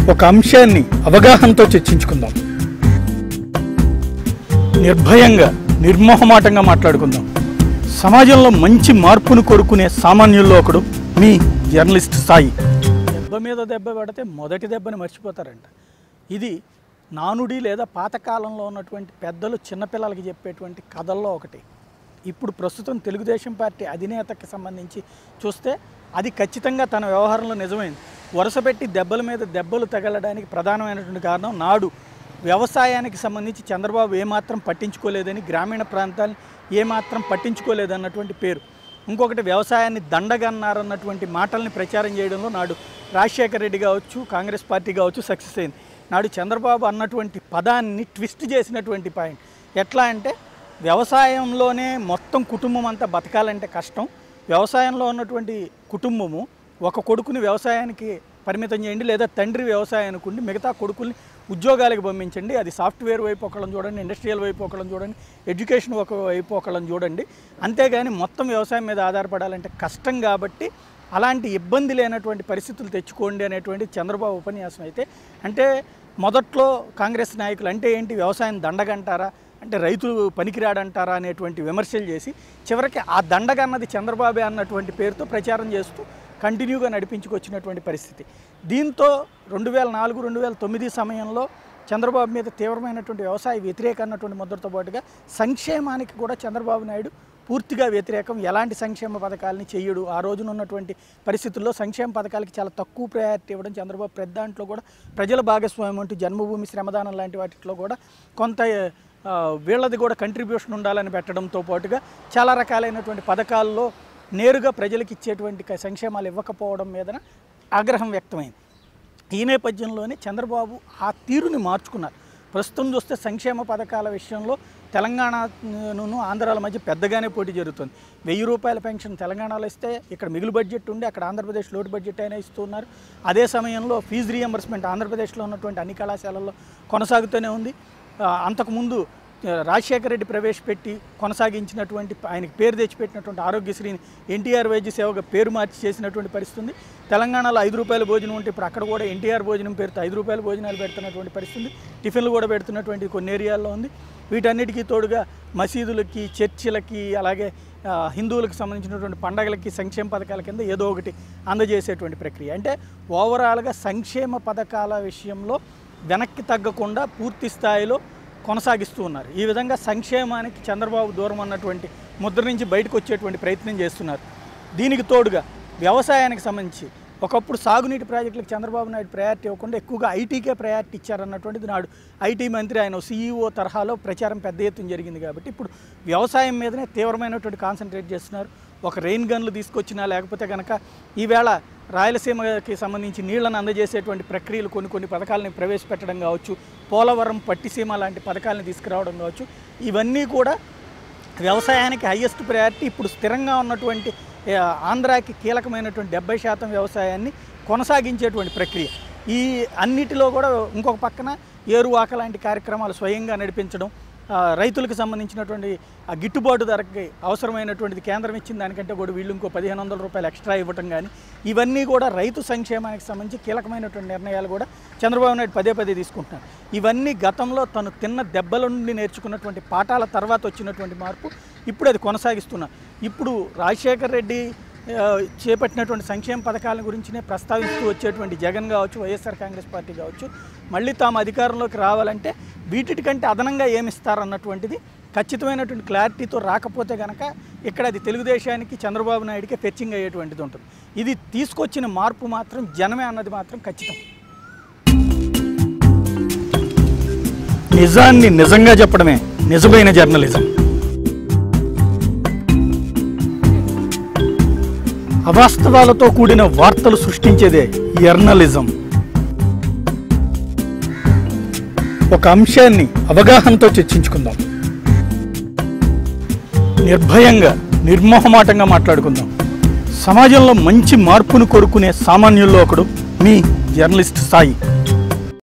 ఒక అంశాన్ని అవగాహనతో చర్చించుకుందాం నిర్భయంగా నిర్మోహమాటంగా మాట్లాడుకుందాం సమాజంలో మంచి మార్పును కోరుకునే సామాన్యుల్లో ఒకడు మీ జర్నలిస్ట్ సాయి దెబ్బ మీద దెబ్బ పడితే మొదటి దెబ్బని మర్చిపోతారంట ఇది నానుడి లేదా పాతకాలంలో ఉన్నటువంటి పెద్దలు చిన్నపిల్లలకి చెప్పేటువంటి కథల్లో ఒకటి ఇప్పుడు ప్రస్తుతం తెలుగుదేశం పార్టీ అధినేతకి సంబంధించి చూస్తే అది ఖచ్చితంగా తన వ్యవహారంలో నిజమైంది వరుసపెట్టి దెబ్బల మీద దెబ్బలు తగలడానికి ప్రధానమైనటువంటి కారణం నాడు వ్యవసాయానికి సంబంధించి చంద్రబాబు ఏమాత్రం పట్టించుకోలేదని గ్రామీణ ప్రాంతాన్ని ఏమాత్రం పట్టించుకోలేదన్నటువంటి పేరు ఇంకొకటి వ్యవసాయాన్ని దండగన్నారన్నటువంటి మాటల్ని ప్రచారం చేయడంలో నాడు రాజశేఖర రెడ్డి కావచ్చు కాంగ్రెస్ పార్టీ కావచ్చు సక్సెస్ అయింది నాడు చంద్రబాబు అన్నటువంటి పదాన్ని ట్విస్ట్ చేసినటువంటి పాయింట్ ఎట్లా అంటే వ్యవసాయంలోనే మొత్తం కుటుంబం అంతా బతకాలంటే కష్టం వ్యవసాయంలో ఉన్నటువంటి కుటుంబము ఒక కొడుకుని వ్యవసాయానికి పరిమితం చేయండి లేదా తండ్రి వ్యవసాయానికి ఉండి మిగతా కొడుకుల్ని ఉద్యోగాలకు పంపించండి అది సాఫ్ట్వేర్ వైపు ఒకళ్ళని చూడండి ఇండస్ట్రియల్ వైపు ఒకళ్ళని చూడండి ఎడ్యుకేషన్ ఒక వైపు ఒకళ్ళని చూడండి అంతేగాని మొత్తం వ్యవసాయం మీద ఆధారపడాలంటే కష్టం కాబట్టి అలాంటి ఇబ్బంది లేనటువంటి పరిస్థితులు తెచ్చుకోండి అనేటువంటి చంద్రబాబు ఉపన్యాసం అయితే అంటే మొదట్లో కాంగ్రెస్ నాయకులు అంటే ఏంటి వ్యవసాయం దండగంటారా అంటే రైతులు పనికిరాడంటారా అనేటువంటి విమర్శలు చేసి చివరికి ఆ దండగ అన్నది చంద్రబాబే అన్నటువంటి పేరుతో ప్రచారం చేస్తూ కంటిన్యూగా నడిపించుకొచ్చినటువంటి పరిస్థితి దీంతో రెండు వేల నాలుగు రెండు వేల తొమ్మిది సమయంలో చంద్రబాబు మీద తీవ్రమైనటువంటి వ్యవసాయ వ్యతిరేక అన్నటువంటి ముద్రతో పాటుగా సంక్షేమానికి కూడా చంద్రబాబు నాయుడు పూర్తిగా వ్యతిరేకం ఎలాంటి సంక్షేమ పథకాలని చెయ్యడు ఆ రోజున ఉన్నటువంటి పరిస్థితుల్లో సంక్షేమ పథకాలకి చాలా తక్కువ ప్రయారిటీ ఇవ్వడం చంద్రబాబు పెద్ద దాంట్లో కూడా ప్రజల భాగస్వామ్యం అంటూ జన్మభూమి శ్రమదానం లాంటి వాటిలో కూడా కొంత ఆ, వీళ్ళది కూడా కంట్రిబ్యూషన్ ఉండాలని పెట్టడంతో పాటుగా చాలా రకాలైనటువంటి పథకాల్లో నేరుగా ప్రజలకు ఇచ్చేటువంటి క- సంక్షేమాలు ఇవ్వకపోవడం మీదన ఆగ్రహం వ్యక్తమైంది ఈ నేపథ్యంలోనే చంద్రబాబు ఆ తీరుని మార్చుకున్నారు ప్రస్తుతం చూస్తే సంక్షేమ పథకాల విషయంలో తెలంగాణను ఆంధ్రాల మధ్య పెద్దగానే పోటీ జరుగుతుంది వెయ్యి రూపాయల పెన్షన్ తెలంగాణలో ఇస్తే ఇక్కడ మిగులు బడ్జెట్ ఉండి అక్కడ ఆంధ్రప్రదేశ్ లోటు బడ్జెట్ అయినా ఇస్తున్నారు అదే సమయంలో ఫీజు రియంబర్స్మెంట్ ఆంధ్రప్రదేశ్లో ఉన్నటువంటి అన్ని కళాశాలల్లో కొనసాగుతూనే ఉంది ఆ, అంతకుముందు ఆ, రాజశేఖర రెడ్డి ప్రవేశపెట్టి కొనసాగించినటువంటి ఆయనకి పేరు తెచ్చిపెట్టినటువంటి ఆరోగ్యశ్రీని ఎన్టీఆర్ వైద్య సేవగా పేరు మార్చి చేసినటువంటి పరిస్థితి ఉంది తెలంగాణలో ఐదు రూపాయల భోజనం ఉంటే ఇప్పుడు అక్కడ కూడా ఎన్టీఆర్ భోజనం పేరుతో ఐదు రూపాయల భోజనాలు పెడుతున్నటువంటి పరిస్థితి ఉంది టిఫిన్లు కూడా పెడుతున్నటువంటి కొన్ని ఏరియాల్లో ఉంది వీటన్నిటికీ తోడుగా మసీదులకి చర్చిలకి అలాగే ఆ, హిందువులకు సంబంధించినటువంటి పండగలకి సంక్షేమ పథకాల కింద ఏదో ఒకటి అందజేసేటువంటి ప్రక్రియ అంటే ఓవరాల్గా సంక్షేమ పథకాల విషయంలో వెనక్కి తగ్గకుండా పూర్తి స్థాయిలో కొనసాగిస్తూ ఉన్నారు ఈ విధంగా సంక్షేమానికి చంద్రబాబు దూరం అన్నటువంటి ముద్ర నుంచి బయటకు వచ్చేటువంటి ప్రయత్నం చేస్తున్నారు దీనికి తోడుగా వ్యవసాయానికి సంబంధించి ఒకప్పుడు సాగునీటి ప్రాజెక్టులకు చంద్రబాబు నాయుడు ప్రయారిటీ ఇవ్వకుండా ఎక్కువగా ఐటీకే ప్రయారిటీ ఇచ్చారన్నటువంటిది నాడు ఐటీ మంత్రి ఆయన సీఈఓ తరహాలో ప్రచారం పెద్ద ఎత్తున జరిగింది కాబట్టి ఇప్పుడు వ్యవసాయం మీదనే తీవ్రమైనటువంటి కాన్సన్ట్రేట్ చేస్తున్నారు ఒక రెయిన్ గన్లు తీసుకొచ్చినా లేకపోతే కనుక ఈవేళ రాయలసీమకి సంబంధించి నీళ్లను అందజేసేటువంటి ప్రక్రియలు కొన్ని కొన్ని పథకాలని ప్రవేశపెట్టడం కావచ్చు పోలవరం పట్టిసీమ లాంటి పథకాలను తీసుకురావడం కావచ్చు ఇవన్నీ కూడా వ్యవసాయానికి హయ్యెస్ట్ ప్రయారిటీ ఇప్పుడు స్థిరంగా ఉన్నటువంటి ఆ, ఆంధ్రాకి కీలకమైనటువంటి డెబ్బై శాతం వ్యవసాయాన్ని కొనసాగించేటువంటి ప్రక్రియ ఈ అన్నిటిలో కూడా ఇంకొక పక్కన ఏరువాక లాంటి కార్యక్రమాలు స్వయంగా నడిపించడం ఆ, రైతులకు సంబంధించినటువంటి ఆ గిట్టుబాటు ధరకి అవసరమైనటువంటిది కేంద్రం ఇచ్చిన దానికంటే కూడా వీళ్ళు ఇంకో పదిహేను వందల రూపాయలు ఎక్స్ట్రా ఇవ్వటం కానీ ఇవన్నీ కూడా రైతు సంక్షేమానికి సంబంధించి కీలకమైనటువంటి నిర్ణయాలు కూడా చంద్రబాబు నాయుడు పదే పదే తీసుకుంటున్నారు ఇవన్నీ గతంలో తను తిన్న దెబ్బల నుండి నేర్చుకున్నటువంటి పాఠాల తర్వాత వచ్చినటువంటి మార్పు ఇప్పుడు అది కొనసాగిస్తున్నారు ఇప్పుడు రాజశేఖర్ రెడ్డి ఆ, చేపట్టినటువంటి సంక్షేమ పథకాల గురించినే ప్రస్తావిస్తూ వచ్చేటువంటి జగన్ కావచ్చు వైఎస్ఆర్ కాంగ్రెస్ పార్టీ కావచ్చు మళ్ళీ తాము అధికారంలోకి రావాలంటే వీటికంటే అదనంగా ఏమిస్తారన్నటువంటిది ఖచ్చితమైనటువంటి క్లారిటీతో రాకపోతే కనుక ఇక్కడ అది తెలుగుదేశానికి చంద్రబాబు నాయుడికి ఫెచ్చింగ్ అయ్యేటువంటిది ఉంటుంది ఇది తీసుకొచ్చిన మార్పు మాత్రం జనమే అన్నది మాత్రం ఖచ్చితం నిజాన్ని నిజంగా చెప్పడమే నిజమైన జర్నలిజం అవాస్తవాలతో కూడిన వార్తలు సృష్టించేదే జర్నలిజం ఒక అంశాన్ని అవగాహనతో చర్చించుకుందాం నిర్భయంగా నిర్మోహమాటంగా మాట్లాడుకుందాం సమాజంలో మంచి మార్పును కోరుకునే సామాన్యుల్లో ఒకడు మీ జర్నలిస్ట్ సాయి